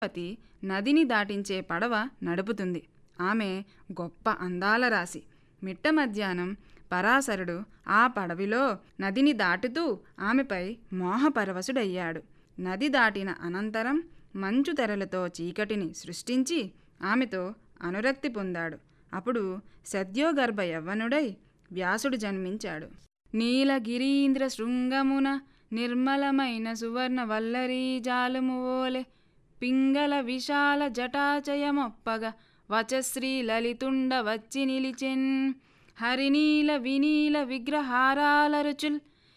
పతి నదిని దాటించే పడవ నడుపుతుంది ఆమె గొప్ప అందాల రాశి మిట్ట మధ్యాహ్నం పరాశరుడు ఆ పడవిలో నదిని దాటుతూ ఆమెపై మోహపరవశుడయ్యాడు నది దాటిన అనంతరం మంచు తెరలతో చీకటిని సృష్టించి ఆమెతో అనురక్తి పొందాడు అప్పుడు సద్యోగర్భ యవ్వనుడై వ్యాసుడు జన్మించాడు నీలగిరీంద్ర శృంగమున నిర్మలమైన సువర్ణ వల్లరీ జాలము ఓలె పింగళ విశాల జటాచయమొప్పగ వచశ్రీ లలితుండ వచ్చి నిలిచెన్ హరినీల వినీల విగ్రహారాల రుచుల్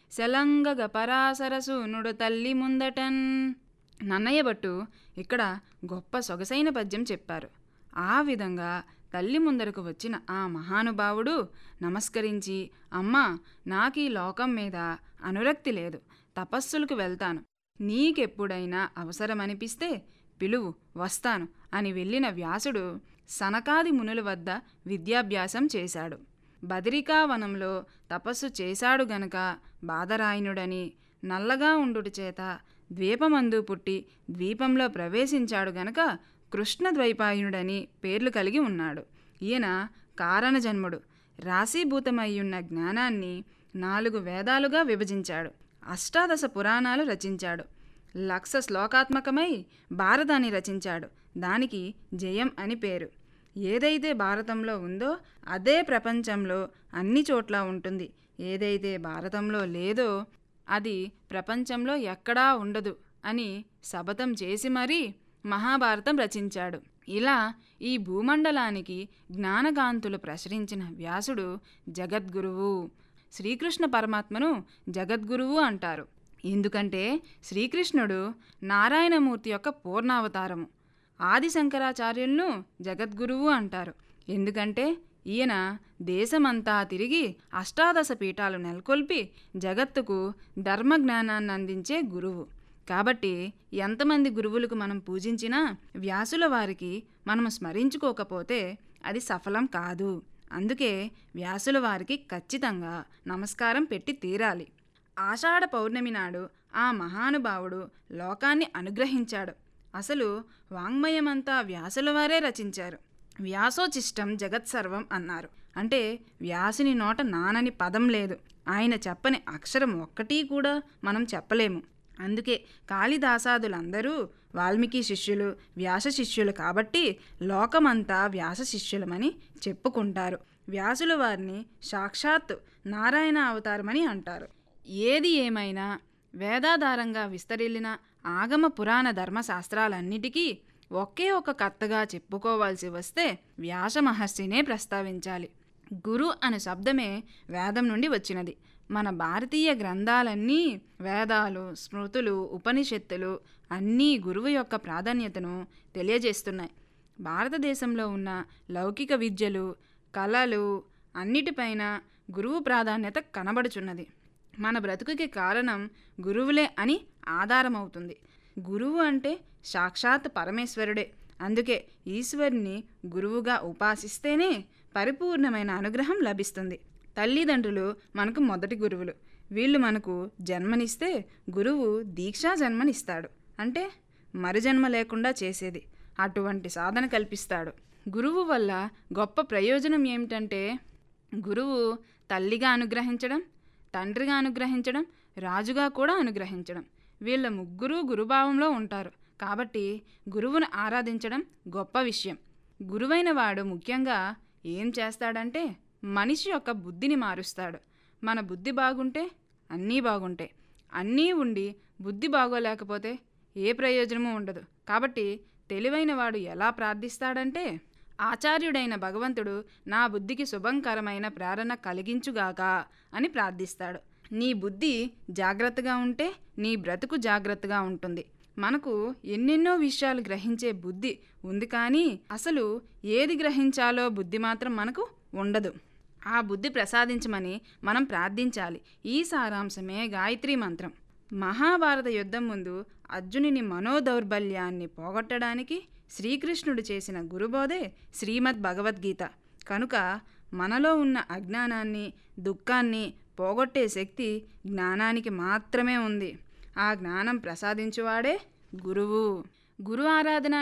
శలంగగ పరాసరసూనుడు తల్లి ముందటన్ నన్నయ్య భట్టు ఇక్కడ గొప్ప సొగసైన పద్యం చెప్పారు ఆ విధంగా తల్లి ముందరకు వచ్చిన ఆ మహానుభావుడు నమస్కరించి అమ్మా నాకీ లోకం మీద అనురక్తి లేదు తపస్సులకు వెళ్తాను నీకెప్పుడైనా అవసరమనిపిస్తే పిలువు వస్తాను అని వెళ్ళిన వ్యాసుడు సనకాది మునుల వద్ద విద్యాభ్యాసం చేశాడు బదరికావనంలో తపస్సు చేశాడు గనక బాదరాయణుడని నల్లగా ఉండుట చేత ద్వీపమందు పుట్టి ద్వీపంలో ప్రవేశించాడు గనక కృష్ణద్వైపాయనుడని పేర్లు కలిగి ఉన్నాడు ఈయన కారణజన్ముడు రాశీభూతమయ్యున్న జ్ఞానాన్ని నాలుగు వేదాలుగా విభజించాడు అష్టాదశ పురాణాలు రచించాడు లక్ష శ్లోకాత్మకమై భారతాన్ని రచించాడు దానికి జయం అని పేరు ఏదైతే భారతంలో ఉందో అదే ప్రపంచంలో అన్ని చోట్ల ఉంటుంది ఏదైతే భారతంలో లేదో అది ప్రపంచంలో ఎక్కడా ఉండదు అని శపథం చేసి మరీ మహాభారతం రచించాడు ఇలా ఈ భూమండలానికి జ్ఞానగాంతులు ప్రసరించిన వ్యాసుడు జగద్గురువు శ్రీకృష్ణ పరమాత్మను జగద్గురువు అంటారు ఎందుకంటే శ్రీకృష్ణుడు నారాయణమూర్తి యొక్క పూర్ణావతారము ఆది శంకరాచార్యులను జగద్గురువు అంటారు ఎందుకంటే ఈయన దేశమంతా తిరిగి అష్టాదశ పీఠాలు నెలకొల్పి జగత్తుకు ధర్మజ్ఞానాన్ని అందించే గురువు కాబట్టి ఎంతమంది గురువులకు మనం పూజించినా వ్యాసుల వారికి మనం స్మరించుకోకపోతే అది సఫలం కాదు అందుకే వ్యాసుల వారికి ఖచ్చితంగా నమస్కారం పెట్టి తీరాలి ఆషాఢ పౌర్ణమి నాడు ఆ మహానుభావుడు లోకాన్ని అనుగ్రహించాడు అసలు వాంగ్మయమంతా వ్యాసుల వారే రచించారు వ్యాసోచిష్టం జగత్సర్వం అన్నారు అంటే వ్యాసుని నోట నానని పదం లేదు ఆయన చెప్పని అక్షరం ఒక్కటీ కూడా మనం చెప్పలేము అందుకే కాళిదాసాదులందరూ వాల్మీకి శిష్యులు వ్యాస శిష్యులు కాబట్టి లోకమంతా వ్యాస శిష్యులమని చెప్పుకుంటారు వ్యాసుల వారిని సాక్షాత్ నారాయణ అవతారమని అంటారు ఏది ఏమైనా వేదాధారంగా విస్తరిల్లిన ఆగమ పురాణ ధర్మశాస్త్రాలన్నిటికీ ఒకే ఒక కర్తగా చెప్పుకోవాల్సి వస్తే వ్యాస మహర్షినే ప్రస్తావించాలి గురు అనే శబ్దమే వేదం నుండి వచ్చినది మన భారతీయ గ్రంథాలన్నీ వేదాలు స్మృతులు ఉపనిషత్తులు అన్నీ గురువు యొక్క ప్రాధాన్యతను తెలియజేస్తున్నాయి భారతదేశంలో ఉన్న లౌకిక విద్యలు కళలు అన్నిటిపైన గురువు ప్రాధాన్యత కనబడుచున్నది మన బ్రతుకుకి కారణం గురువులే అని ఆధారమవుతుంది గురువు అంటే సాక్షాత్ పరమేశ్వరుడే అందుకే ఈశ్వరుని గురువుగా ఉపాసిస్తేనే పరిపూర్ణమైన అనుగ్రహం లభిస్తుంది తల్లిదండ్రులు మనకు మొదటి గురువులు వీళ్ళు మనకు జన్మనిస్తే గురువు దీక్షా జన్మనిస్తాడు అంటే మరుజన్మ లేకుండా చేసేది అటువంటి సాధన కల్పిస్తాడు గురువు వల్ల గొప్ప ప్రయోజనం ఏమిటంటే గురువు తల్లిగా అనుగ్రహించడం తండ్రిగా అనుగ్రహించడం రాజుగా కూడా అనుగ్రహించడం వీళ్ళ ముగ్గురు గురుభావంలో ఉంటారు కాబట్టి గురువును ఆరాధించడం గొప్ప విషయం గురువైన వాడు ముఖ్యంగా ఏం చేస్తాడంటే మనిషి యొక్క బుద్ధిని మారుస్తాడు మన బుద్ధి బాగుంటే అన్నీ బాగుంటాయి అన్నీ ఉండి బుద్ధి బాగోలేకపోతే ఏ ప్రయోజనము ఉండదు కాబట్టి తెలివైన వాడు ఎలా ప్రార్థిస్తాడంటే ఆచార్యుడైన భగవంతుడు నా బుద్ధికి శుభంకరమైన ప్రేరణ కలిగించుగాక అని ప్రార్థిస్తాడు నీ బుద్ధి జాగ్రత్తగా ఉంటే నీ బ్రతుకు జాగ్రత్తగా ఉంటుంది మనకు ఎన్నెన్నో విషయాలు గ్రహించే బుద్ధి ఉంది కానీ అసలు ఏది గ్రహించాలో బుద్ధి మాత్రం మనకు ఉండదు ఆ బుద్ధి ప్రసాదించమని మనం ప్రార్థించాలి ఈ సారాంశమే గాయత్రి మంత్రం మహాభారత యుద్ధం ముందు అర్జునుని మనోదౌర్బల్యాన్ని పోగొట్టడానికి శ్రీకృష్ణుడు చేసిన గురుబోధే శ్రీమద్ భగవద్గీత కనుక మనలో ఉన్న అజ్ఞానాన్ని దుఃఖాన్ని పోగొట్టే శక్తి జ్ఞానానికి మాత్రమే ఉంది ఆ జ్ఞానం ప్రసాదించువాడే గురువు గురు ఆరాధన